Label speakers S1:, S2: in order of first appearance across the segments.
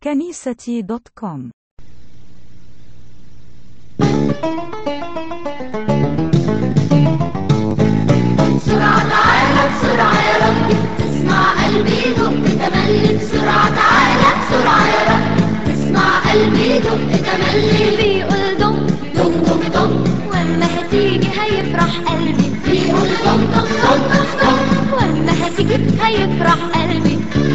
S1: كنيستي دوت كوم
S2: بسرعة تعالى بسرعة يا ربي اسمع قلبي يدق تملي بسرعة تعالى بسرعة يا ربي اسمع قلبي يدق تملي
S3: بيقول دم
S2: دم دم دم
S3: واما هتيجي هيفرح قلبي
S2: بيقول دم دم دم دم دم
S3: واما هتيجي هيفرح قلبي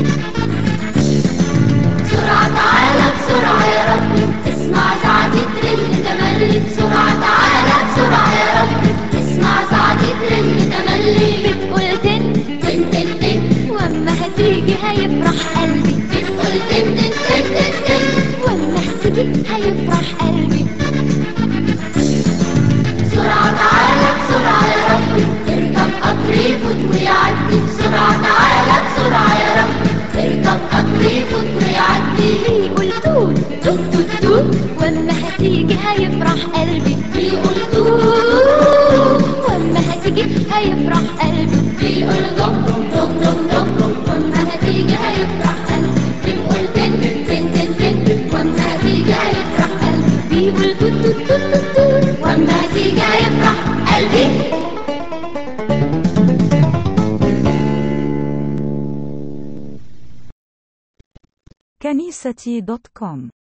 S2: بسرعة تعالى بسرعة يا ربي اسمع ساعتي ترن تملي بسرعة تعالى بسرعة يا ربي اسمع ساعتي ترن تملي
S3: بتقول تن
S2: تن تن تن
S3: واما هتيجي هيفرح قلبي
S2: بتقول تن تن تن تن تن
S3: واما هتيجي هيفرح قلبي
S2: بسرعة تعالى بسرعة يا ربي اركب قطر يفوت ويعدي بسرعة تعالى بسرعة يا ربي اركب قطر يفوت ويعدي
S3: بيقول توت توت توت توت واما هتيجي هيفرح قلبي
S2: بيقول توت
S3: واما هتيجي هيفرح قلبي
S2: بيقول دم دم دم دم دم واما هتيجي هيفرح قلبي بيقول تن تن تن تن واما هتيجي هيفرح قلبي
S3: بيقول توت توت توت توت توت
S2: واما هتيجي هيفرح قلبي
S1: كنيستي دوت كوم